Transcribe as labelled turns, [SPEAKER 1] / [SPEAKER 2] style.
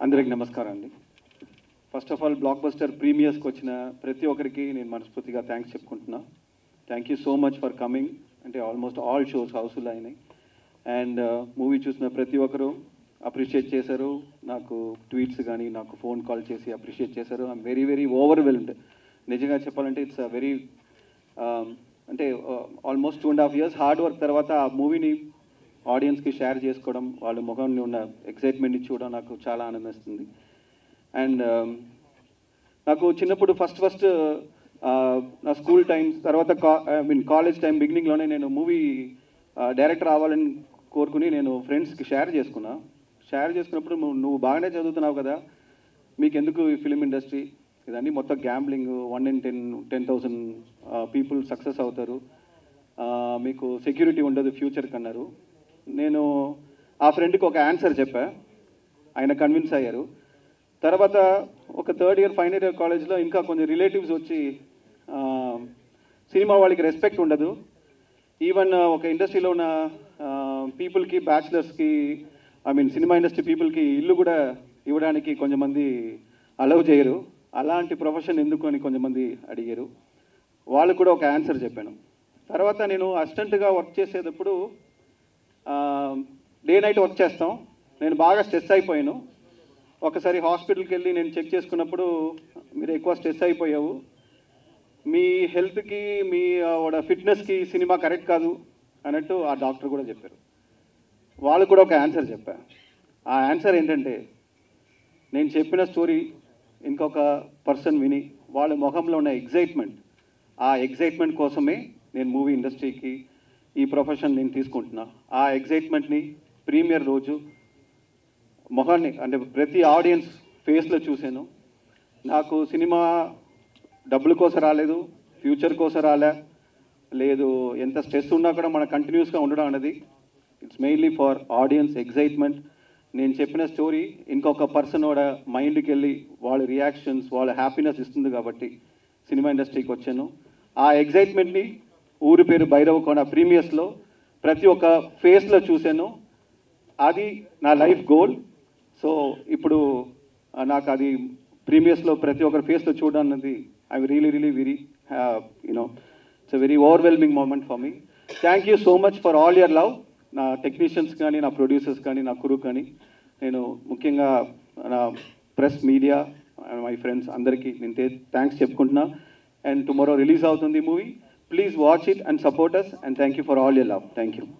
[SPEAKER 1] అందరికి నమస్కారం అండి first of all blockbuster ప్రీమియర్స్కి వచ్చిన ప్రతి ఒక్కరికి నేను మనస్ఫూర్తిగా థ్యాంక్స్ చెప్పుకుంటున్నా thank you so much for coming అంటే ఆల్మోస్ట్ ఆల్ షోస్ హౌస్ఫుల్ అయినాయి అండ్ మూవీ చూసిన ప్రతి ఒక్కరు అప్రిషియేట్ చేశారు నాకు ట్వీట్స్ కానీ నాకు ఫోన్ కాల్ చేసి అప్రిషియేట్ చేశారు ఐఎమ్ వెరీ వెరీ ఓవర్వెల్మ్డ్ నిజంగా చెప్పాలంటే ఇట్స్ అ వెరీ అంటే almost two and half years hard work తర్వాత ఆ మూవీని ఆడియన్స్కి షేర్ చేసుకోవడం వాళ్ళ ముఖంలో ఉన్న ఎక్సైట్మెంట్ని చూడడం నాకు చాలా ఆనందిస్తుంది అండ్ నాకు చిన్నప్పుడు ఫస్ట్ ఫస్ట్ నా స్కూల్ టైమ్స్ తర్వాత ఐ మీన్ కాలేజ్ టైం బిగినింగ్లోనే నేను మూవీ డైరెక్టర్ అవ్వాలని కోరుకుని నేను ఫ్రెండ్స్కి షేర్ చేసుకున్నా షేర్ చేసుకున్నప్పుడు నువ్వు నువ్వు బాగానే చదువుతున్నావు కదా మీకు ఎందుకు ఈ ఫిలిం ఇండస్ట్రీ ఇదన్నీ మొత్తం gambling one in ten ten thousand people success అవుతారు ఆ, మీకు సెక్యూరిటీ ఉండదు ఫ్యూచర్కి అన్నారు నేను ఆ ఫ్రెండ్కి ఒక ఆన్సర్ చెప్పా ఆయన కన్విన్స్ అయ్యారు తర్వాత ఒక థర్డ్ ఇయర్ ఫైనల్ ఇయర్ కాలేజ్లో ఇంకా కొంచెం రిలేటివ్స్ వచ్చి ఆ, సినిమా వాళ్ళకి రెస్పెక్ట్ ఉండదు ఈవెన్ ఒక ఇండస్ట్రీలో ఉన్న పీపుల్కి బ్యాచిలర్స్కి ఐ మీన్ సినిమా ఇండస్ట్రీ పీపుల్కి ఇల్లు కూడా ఇవ్వడానికి కొంతమంది అలౌ చేయరు అలాంటి ప్రొఫెషన్ ఎందుకు అని కొంతమంది అడిగారు వాళ్ళు కూడా ఒక ఆన్సర్ చెప్పాను తర్వాత నేను అసిస్టెంట్గా వర్క్ చేసేటప్పుడు డే నైట్ వర్క్ చేస్తాం నేను బాగా స్ట్రెస్ అయిపోయాను ఒకసారి హాస్పిటల్కి వెళ్ళి నేను చెక్ చేసుకున్నప్పుడు మీరు ఎక్కువ స్ట్రెస్ అయిపోయావు మీ హెల్త్కి మీ ఫిట్నెస్కి సినిమా కరెక్ట్ కాదు అన్నట్టు ఆ డాక్టర్ కూడా చెప్పారు వాళ్ళు కూడా ఒక ఆన్సర్ చెప్పారు ఆ ఆన్సర్ ఏంటంటే నేను చెప్పిన స్టోరీ ఇంకొక పర్సన్ విని వాళ్ళ ముఖంలో ఉన్న ఎగ్జైట్మెంట్ ఆ ఎగ్జైట్మెంట్ కోసమే నేను మూవీ ఇండస్ట్రీకి ఈ ప్రొఫెషన్ నేను తీసుకుంటున్నా ఆ ఎగ్జైట్మెంట్ని ప్రీమియర్ రోజు మొహాన్ని అంటే ప్రతి ఆడియన్స్ ఫేస్లో చూశాను నాకు సినిమా డబ్బుల కోసం రాలేదు ఫ్యూచర్ కోసం రాలే లేదు ఎంత స్ట్రెస్ ఉన్నా కూడా మన కంటిన్యూస్గా ఉండడం అనేది it's mainly for audience excitement నేను చెప్పిన స్టోరీ ఇంకొక పర్సన్ కూడా మైండ్కి వెళ్ళి వాళ్ళ రియాక్షన్స్ వాళ్ళ హ్యాపీనెస్ ఇస్తుంది కాబట్టి సినిమా ఇండస్ట్రీకి వచ్చాను ఆ ఎగ్జైట్మెంట్ని ఊరి పేరు భైరవకోన ప్రీమియర్స్లో ప్రతి ఒక్క ఫేస్లో చూశాను అది నా లైఫ్ గోల్ సో ఇప్పుడు ఆ, నాకు అది ప్రీమియస్లో ప్రతి ఒక్కరి ఫేస్లో చూడడం అన్నది I really really very you know it's very overwhelming moment for me thank you so much for all your love నా టెక్నీషియన్స్ కానీ నా ప్రొడ్యూసర్స్ కానీ నా కురు కానీ నేను ముఖ్యంగా నా ప్రెస్ మీడియా మై ఫ్రెండ్స్ అందరికీ నేను థ్యాంక్స్ చెప్పుకుంటున్నా అండ్ టుమారో రిలీజ్ అవుతుంది movie please watch it and support us and thank you for all your love thank you